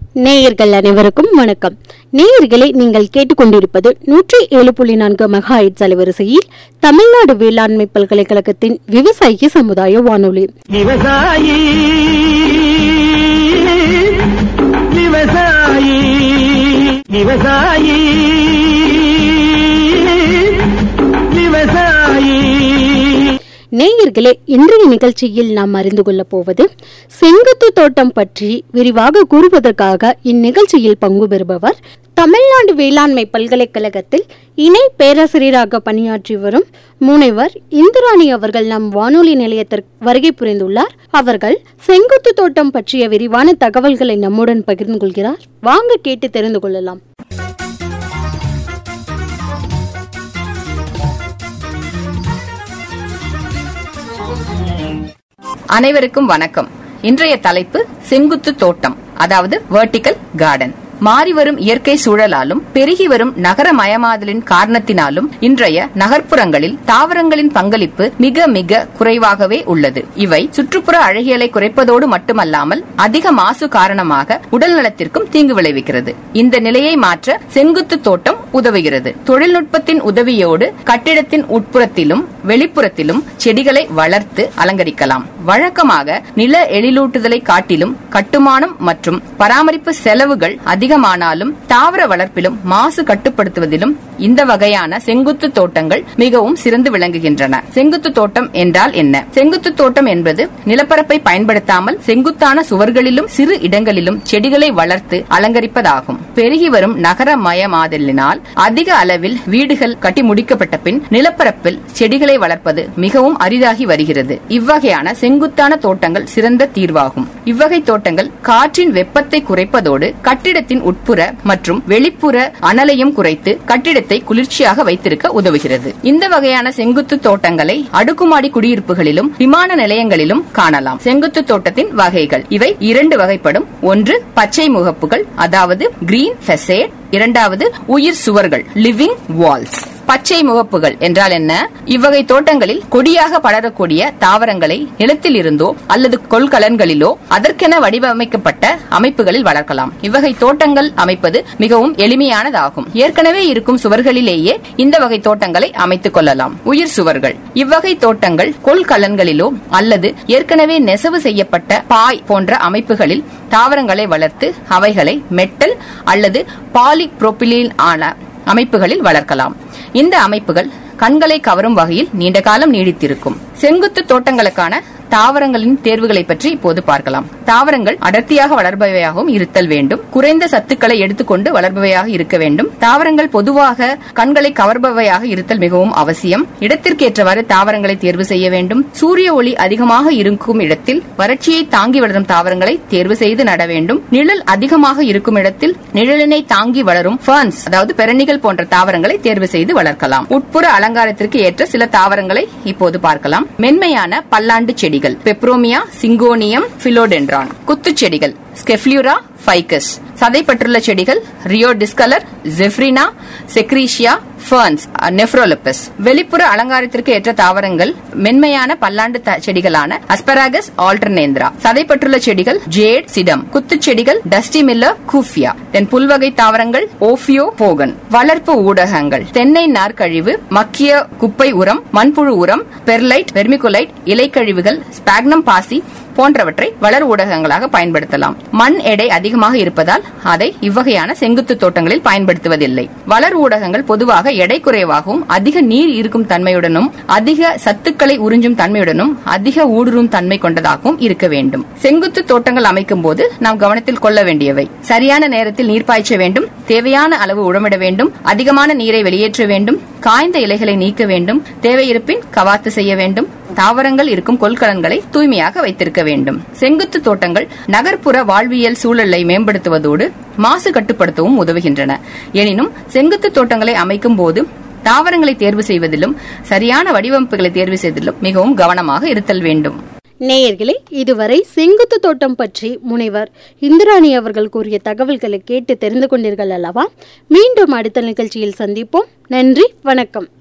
நேயர்கள் அனைவருக்கும் வணக்கம் நேயர்களை நீங்கள் கேட்டுக்கொண்டிருப்பது நூற்றி ஏழு புள்ளி நான்கு மெகாஹெட்ஸ் அலைவரிசையில் தமிழ்நாடு வேளாண்மை பல்கலைக்கழகத்தின் விவசாயி சமுதாய வானொலி விவசாயி விவசாயி விவசாயி விவசாயி நேயர்களே இன்றைய நிகழ்ச்சியில் நாம் அறிந்து கொள்ளப் போவது செங்குத்து தோட்டம் பற்றி விரிவாக கூறுவதற்காக இந்நிகழ்ச்சியில் பங்கு பெறுபவர் தமிழ்நாடு வேளாண்மை பல்கலைக்கழகத்தில் இணை பேராசிரியராக பணியாற்றி வரும் முனைவர் இந்துராணி அவர்கள் நம் வானொலி நிலையத்திற்கு வருகை புரிந்துள்ளார் அவர்கள் செங்குத்து தோட்டம் பற்றிய விரிவான தகவல்களை நம்முடன் பகிர்ந்து கொள்கிறார் வாங்க கேட்டு தெரிந்து கொள்ளலாம் அனைவருக்கும் வணக்கம் இன்றைய தலைப்பு செங்குத்து தோட்டம் அதாவது வெர்டிக்கல் கார்டன் மாறிவரும் இயற்கை சூழலாலும் பெருகி வரும் நகரமயமாதலின் காரணத்தினாலும் இன்றைய நகர்ப்புறங்களில் தாவரங்களின் பங்களிப்பு மிக மிக குறைவாகவே உள்ளது இவை சுற்றுப்புற அழகியலை குறைப்பதோடு மட்டுமல்லாமல் அதிக மாசு காரணமாக உடல் நலத்திற்கும் தீங்கு விளைவிக்கிறது இந்த நிலையை மாற்ற செங்குத்து தோட்டம் உதவுகிறது தொழில்நுட்பத்தின் உதவியோடு கட்டிடத்தின் உட்புறத்திலும் வெளிப்புறத்திலும் செடிகளை வளர்த்து அலங்கரிக்கலாம் வழக்கமாக நில எழிலூட்டுதலை காட்டிலும் கட்டுமானம் மற்றும் பராமரிப்பு செலவுகள் அதிகமானாலும் தாவர வளர்ப்பிலும் மாசு கட்டுப்படுத்துவதிலும் இந்த வகையான செங்குத்து தோட்டங்கள் மிகவும் சிறந்து விளங்குகின்றன செங்குத்து தோட்டம் என்றால் என்ன செங்குத்து தோட்டம் என்பது நிலப்பரப்பை பயன்படுத்தாமல் செங்குத்தான சுவர்களிலும் சிறு இடங்களிலும் செடிகளை வளர்த்து அலங்கரிப்பதாகும் பெருகி வரும் நகரமயமாதலினால் அதிக அளவில் வீடுகள் கட்டி முடிக்கப்பட்ட பின் நிலப்பரப்பில் செடிகளை வளர்ப்பது மிகவும் அரிதாகி வருகிறது இவ்வகையான செங்குத்தான தோட்டங்கள் சிறந்த தீர்வாகும் இவ்வகை தோட்டங்கள் காற்றின் வெப்பத்தை குறைப்பதோடு கட்டிடத்தின் உட்புற மற்றும் வெளிப்புற அனலையும் குறைத்து கட்டிடத்தை குளிர்ச்சியாக வைத்திருக்க உதவுகிறது இந்த வகையான செங்குத்து தோட்டங்களை அடுக்குமாடி குடியிருப்புகளிலும் விமான நிலையங்களிலும் காணலாம் செங்குத்து தோட்டத்தின் வகைகள் இவை இரண்டு வகைப்படும் ஒன்று பச்சை முகப்புகள் அதாவது கிரீன் ஃபெசேட் இரண்டாவது உயிர் சுவர்கள் லிவிங் வால்ஸ் பச்சை முகப்புகள் என்றால் என்ன இவ்வகை தோட்டங்களில் கொடியாக படரக்கூடிய தாவரங்களை நிலத்தில் இருந்தோ அல்லது கொள்கலன்களிலோ அதற்கென வடிவமைக்கப்பட்ட அமைப்புகளில் வளர்க்கலாம் இவ்வகை தோட்டங்கள் அமைப்பது மிகவும் எளிமையானதாகும் ஏற்கனவே இருக்கும் சுவர்களிலேயே இந்த வகை தோட்டங்களை அமைத்துக் கொள்ளலாம் உயிர் சுவர்கள் இவ்வகை தோட்டங்கள் கொள்கலன்களிலோ அல்லது ஏற்கனவே நெசவு செய்யப்பட்ட பாய் போன்ற அமைப்புகளில் தாவரங்களை வளர்த்து அவைகளை மெட்டல் அல்லது பாலிப்ரோபிலீன் ஆன அமைப்புகளில் வளர்க்கலாம் இந்த அமைப்புகள் கண்களை கவரும் வகையில் நீண்ட காலம் நீடித்திருக்கும் செங்குத்து தோட்டங்களுக்கான தாவரங்களின் தேர்வுகளை பற்றி இப்போது பார்க்கலாம் தாவரங்கள் அடர்த்தியாக வளர்பவையாகவும் இருத்தல் வேண்டும் குறைந்த சத்துக்களை எடுத்துக்கொண்டு வளர்பவையாக இருக்க வேண்டும் தாவரங்கள் பொதுவாக கண்களை கவர்பவையாக இருத்தல் மிகவும் அவசியம் இடத்திற்கேற்றவாறு தாவரங்களை தேர்வு செய்ய வேண்டும் சூரிய ஒளி அதிகமாக இருக்கும் இடத்தில் வறட்சியை தாங்கி வளரும் தாவரங்களை தேர்வு செய்து நட வேண்டும் நிழல் அதிகமாக இருக்கும் இடத்தில் நிழலினை தாங்கி வளரும் ஃபர்ன்ஸ் அதாவது பெரணிகள் போன்ற தாவரங்களை தேர்வு செய்து வளர்க்கலாம் உட்புற அலங்காரத்திற்கு ஏற்ற சில தாவரங்களை இப்போது பார்க்கலாம் மென்மையான பல்லாண்டு செடிகள் பெப்ரோமியா சிங்கோனியம் பிலோடென்ட்ரான் குத்துச் செடிகள் ஸ்கெஃப்லியூரா ஃபைகஸ் சதைப்பற்றுள்ள செடிகள் rhoeo discolor zebrina setcreasea ferns nephrolepis வெளிப்புற அலங்காரத்திற்கு ஏற்ற தாவரங்கள் மென்மையான பல்லாண்டு த- செடிகளான அஸ்பராகஸ் ஆல்டர்னேந்திரா சதைப்பற்றுள்ள செடிகள் ஜேட் சிடம் குத்துச் செடிகள் டஸ்டி மில்லர் கூஃபியா தென் புல்வகை தாவரங்கள் ஓஃபியோ போகன் வளர்ப்பு ஊடகங்கள் தென்னை நார்க்கழிவு மக்கிய குப்பை உரம் மண்புழு உரம் பெர்லைட் வெர்மிகுலைட் இலைக்கழிவுகள் ஸ்பாக்னம் பாசி போன்றவற்றை வளர் ஊடகங்களாக பயன்படுத்தலாம் மண் எடை அதிகமாக இருப்பதால் அதை இவ்வகையான செங்குத்து தோட்டங்களில் பயன்படுத்துவதில்லை வளர் ஊடகங்கள் பொதுவாக எடை குறைவாகவும் அதிக நீர் இருக்கும் தன்மையுடனும் அதிக சத்துக்களை உறிஞ்சும் தன்மையுடனும் அதிக ஊடுருவும் தன்மை கொண்டதாகவும் இருக்க வேண்டும் செங்குத்து தோட்டங்கள் அமைக்கும் போது நாம் கவனத்தில் கொள்ள வேண்டியவை சரியான நேரத்தில் நீர் பாய்ச்ச வேண்டும் தேவையான அளவு உழமிட வேண்டும் அதிகமான நீரை வெளியேற்ற வேண்டும் காய்ந்த இலைகளை நீக்க வேண்டும் தேவை இருப்பின் கவாத்து செய்ய வேண்டும் தாவரங்கள் இருக்கும் கொள்கலன்களை தூய்மையாக வைத்திருக்க வேண்டும் செங்குத்து தோட்டங்கள் நகர்ப்புற வாழ்வியல் சூழலை மேம்படுத்துவதோடு மாசு கட்டுப்படுத்தவும் உதவுகின்றன எனினும் செங்குத்து தோட்டங்களை அமைக்கும் போது தாவரங்களை தேர்வு செய்வதிலும் சரியான வடிவமைப்புகளை தேர்வு செய்வதிலும் மிகவும் கவனமாக இருத்தல் வேண்டும் நேயர்களே இதுவரை செங்குத்து தோட்டம் பற்றி முனைவர் இந்திராணி அவர்கள் கூறிய தகவல்களை கேட்டு தெரிந்து கொண்டீர்கள் அல்லவா மீண்டும் அடுத்த நிகழ்ச்சியில் சந்திப்போம் நன்றி வணக்கம்